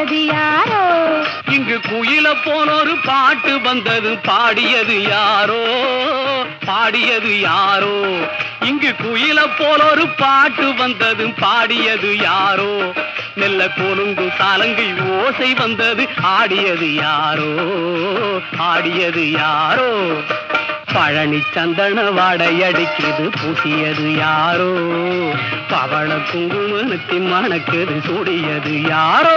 சூடியது யாரோ இங்கு குயில போனொரு பாட்டு வந்தது பாடியது யாரோ பாடியது யாரோ இங்கு குயில போலொரு பாட்டு வந்தது பாடியது யாரோ மெல்ல கொலுங்கு சாலங்கை ஓசை வந்தது ஆடியது யாரோ ஆடியது யாரோ பழனி சந்தன வாடையடிக்குது பூசியது யாரோ பவள குங்குமத்தின் மணக்குது சூடியது யாரோ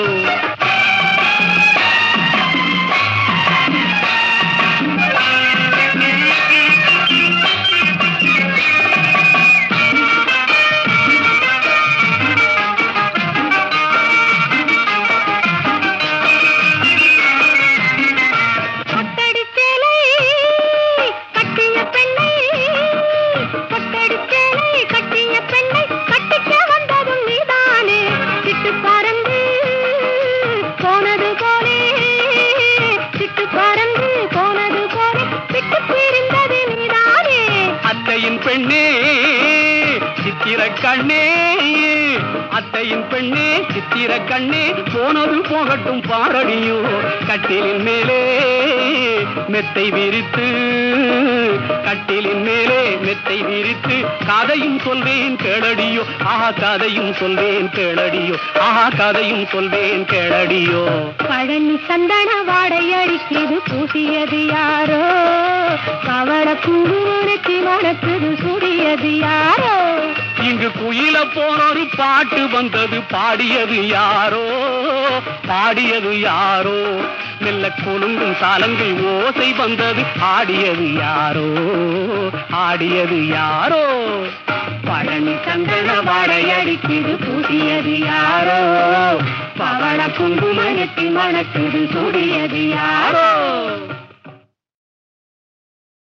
கொட்டடி சேலை கட்டிய பெண்ணை கொட்டடி சேலை கட்டிய பெண்ணை கட்டிக்க வந்ததும் நீதானே சிட்டு பறந்து போனது போலே சிட்டு பறந்து போனது போலே விட்டு பிரிந்தது நீதானே அத்தையின் பெண்ணே சித்திர கண்ணே அத்தையின் பெண்ணே சித்திர கண்ணே போனது போகட்டும் பாரடியோ கட்டிலின் மேலே மெத்தை விரித்து கட்டிலின் மேலே மெத்தை விரித்து கதையும் சொல்வேன் கேளடியோ ஆஹா கதையும் சொல்வேன் கேளடியோ ஆஹா கதையும் சொல்வேன் கேளடியோ பழனி சந்தன வாடை அடிக்குது பூசியது யாரோ கவள குங்குமத்தி மணக்குது சூடியது யாரோ இங்கு குயில போனொரு பாட்டு வந்தது பாடியது யாரோ பாடியது யாரோ மெல்ல கொலுங்கும் சாலங்கை ஓசை வந்தது ஆடியது யாரோ ஆடியது யாரோ பழனி சந்தன வாடையடிக்குது பூசியது யாரோ பவள குங்குமயத்தில் மணக்குது சூடியது யாரோ